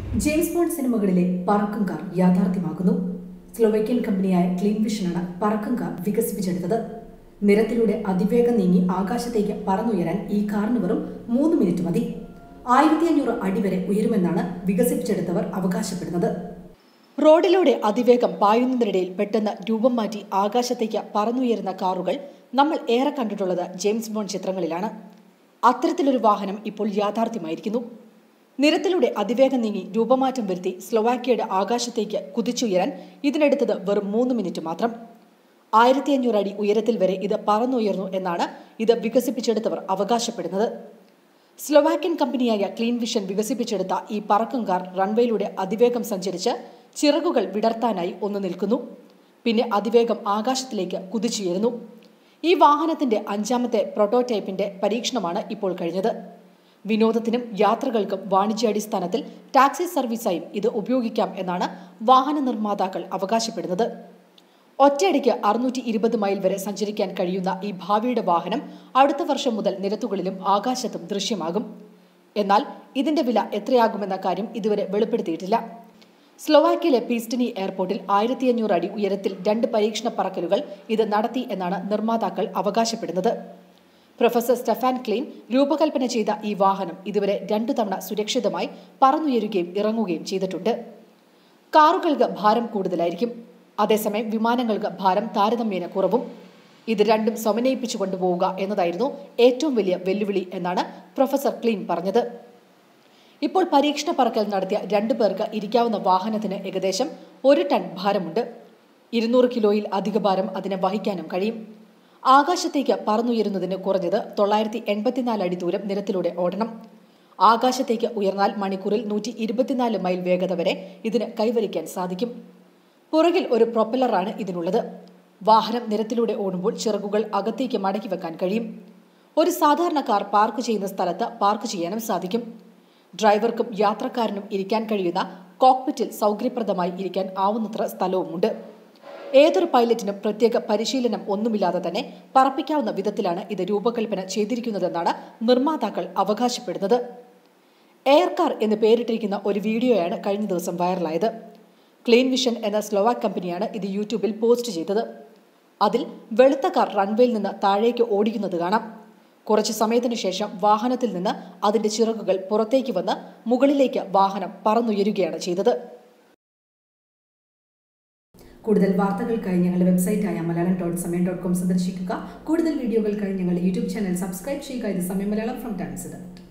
James bond സിനിമകളിലെ പറക്കും car യാഥാർത്ഥ്യമാകുന്നു സ്ലോവൈക്യൻ കമ്പനിയായ ക്ലീൻ വിഷനാണ് പറക്കും കാർ വികസിപ്പിച്ചെടുത്തത് നിരത്തിലൂടെ അതിവേഗം നീങ്ങി ആകാശത്തേക്ക് പറന്നുയരാൻ ഈ കാറിന് വെറും മൂന്ന് മിനിറ്റ് മതി ആയിരത്തി അഞ്ഞൂറ് അടി വരെ ഉയരുമെന്നാണ് വികസിപ്പിച്ചെടുത്തവർ അവകാശപ്പെടുന്നത് റോഡിലൂടെ അതിവേഗം പായുന്നതിനിടയിൽ പെട്ടെന്ന് രൂപം മാറ്റി ആകാശത്തേക്ക് പറന്നുയരുന്ന കാറുകൾ നമ്മൾ ഏറെ കണ്ടിട്ടുള്ളത് ജെയിംസ് ബോണ്ട് ചിത്രങ്ങളിലാണ് അത്തരത്തിലൊരു വാഹനം ഇപ്പോൾ യാഥാർത്ഥ്യമായിരിക്കുന്നു നിരത്തിലൂടെ അതിവേഗം നീങ്ങി രൂപമാറ്റം വരുത്തി സ്ലൊവാക്യയുടെ ആകാശത്തേക്ക് കുതിച്ചുയരാൻ ഇതിനെടുത്തത് വെറും മൂന്ന് മിനിറ്റ് മാത്രം ആയിരത്തി അഞ്ഞൂറ് അടി ഉയരത്തിൽ വരെ ഇത് പറന്നുയർന്നു എന്നാണ് ഇത് വികസിപ്പിച്ചെടുത്തവർ അവകാശപ്പെടുന്നത് സ്ലൊവാക്യൻ കമ്പനിയായ ക്ലീൻ വിഷൻ വികസിപ്പിച്ചെടുത്ത ഈ പറക്കും കാർ റൺവേയിലൂടെ അതിവേഗം സഞ്ചരിച്ച് ചിറകുകൾ വിടർത്താനായി ഒന്ന് നിൽക്കുന്നു പിന്നെ അതിവേഗം ആകാശത്തിലേക്ക് കുതിച്ചുയരുന്നു ഈ വാഹനത്തിന്റെ അഞ്ചാമത്തെ പ്രോട്ടോടൈപ്പിന്റെ പരീക്ഷണമാണ് ഇപ്പോൾ കഴിഞ്ഞത് വിനോദത്തിനും യാത്രകൾക്കും വാണിജ്യാടിസ്ഥാനത്തിൽ ടാക്സി സർവീസായും ഇത് ഉപയോഗിക്കാം എന്നാണ് വാഹന നിർമ്മാതാക്കൾ അവകാശപ്പെടുന്നത് ഒറ്റയടിക്ക് അറുന്നൂറ്റി ഇരുപത് മൈൽ വരെ സഞ്ചരിക്കാൻ കഴിയുന്ന ഈ ഭാവിയുടെ വാഹനം അടുത്ത വർഷം മുതൽ നിരത്തുകളിലും ആകാശത്തും ദൃശ്യമാകും എന്നാൽ ഇതിന്റെ വില എത്രയാകുമെന്ന കാര്യം ഇതുവരെ വെളിപ്പെടുത്തിയിട്ടില്ല സ്ലോവാക്യയിലെ പീസ്റ്റനി എയർപോർട്ടിൽ ആയിരത്തി അഞ്ഞൂറ് അടി ഉയരത്തിൽ രണ്ട് പരീക്ഷണ പറക്കലുകൾ ഇത് നടത്തി എന്നാണ് നിർമ്മാതാക്കൾ അവകാശപ്പെടുന്നത് പ്രൊഫസർ സ്റ്റെഫാൻ ക്ലീൻ രൂപകൽപ്പന ചെയ്ത ഈ വാഹനം ഇതുവരെ രണ്ടു തവണ സുരക്ഷിതമായി പറന്നുയരുകയും ഇറങ്ങുകയും ചെയ്തിട്ടുണ്ട് കാറുകൾക്ക് ഭാരം കൂടുതലായിരിക്കും അതേസമയം വിമാനങ്ങൾക്ക് ഭാരം താരതമ്യേന കുറവും ഇത് രണ്ടും സമന്വയിപ്പിച്ചു കൊണ്ടുപോവുക എന്നതായിരുന്നു ഏറ്റവും വലിയ വെല്ലുവിളി എന്നാണ് പ്രൊഫസർ ക്ലീൻ പറഞ്ഞത് ഇപ്പോൾ പരീക്ഷണ പറക്കൽ നടത്തിയ രണ്ടു പേർക്ക് ഇരിക്കാവുന്ന വാഹനത്തിന് ഏകദേശം ഒരു ടൺ ഭാരമുണ്ട് ഇരുന്നൂറ് കിലോയിൽ അധിക ഭാരം അതിനെ വഹിക്കാനും കഴിയും ആകാശത്തേക്ക് പറന്നുയരുന്നതിന് കുറഞ്ഞത് തൊള്ളായിരത്തി എൺപത്തിനാല് അടി ദൂരം നിരത്തിലൂടെ ഓടണം ആകാശത്തേക്ക് ഉയർന്നാൽ മണിക്കൂറിൽ നൂറ്റി ഇരുപത്തിനാല് മൈൽ വേഗത വരെ ഇതിന് കൈവരിക്കാൻ സാധിക്കും പുറകിൽ ഒരു പ്രൊപ്പല്ലറാണ് ഇതിനുള്ളത് വാഹനം നിരത്തിലൂടെ ഓടുമ്പോൾ ചിറകുകൾ അകത്തേക്ക് മടക്കി വെക്കാൻ കഴിയും ഒരു സാധാരണ കാർ പാർക്ക് ചെയ്യുന്ന സ്ഥലത്ത് പാർക്ക് ചെയ്യാനും സാധിക്കും ഡ്രൈവർക്കും യാത്രക്കാരനും ഇരിക്കാൻ കഴിയുന്ന കോക്പിറ്റിൽ സൗകര്യപ്രദമായി ഇരിക്കാൻ ആവുന്നത്ര സ്ഥലവുമുണ്ട് ഏതൊരു പൈലറ്റിനും പ്രത്യേക പരിശീലനം ഒന്നുമില്ലാതെ തന്നെ പറപ്പിക്കാവുന്ന വിധത്തിലാണ് ഇത് രൂപകൽപ്പന ചെയ്തിരിക്കുന്നതെന്നാണ് നിർമ്മാതാക്കൾ അവകാശപ്പെടുന്നത് എയർ കാർ എന്ന് പേരിട്ടിരിക്കുന്ന ഒരു വീഡിയോയാണ് കഴിഞ്ഞ ദിവസം വൈറലായത് ക്ലീൻ വിഷൻ എന്ന സ്ലോവാക് കമ്പനിയാണ് ഇത് യൂട്യൂബിൽ പോസ്റ്റ് ചെയ്തത് അതിൽ വെളുത്ത കാർ റൺവേയിൽ നിന്ന് താഴേക്ക് ഓടിക്കുന്നത് കാണാം കുറച്ചു സമയത്തിനു ശേഷം വാഹനത്തിൽ നിന്ന് അതിന്റെ ചിറകുകൾ പുറത്തേക്ക് വന്ന് മുകളിലേക്ക് വാഹനം പറന്നുയരുകയാണ് ചെയ്തത് കൂടുതൽ വാർത്തകൾക്കായി ഞങ്ങളുടെ വെബ്സൈറ്റായ Malayalam dot Samayam dot com സന്ദർശിക്കുക കൂടുതൽ വീഡിയോകൾക്കായി ഞങ്ങളുടെ യൂട്യൂബ് ചാനൽ സബ്സ്ക്രൈബ് ചെയ്യുക ഇത് സമയം മലയാളം ഫ്രം ടൈംസ്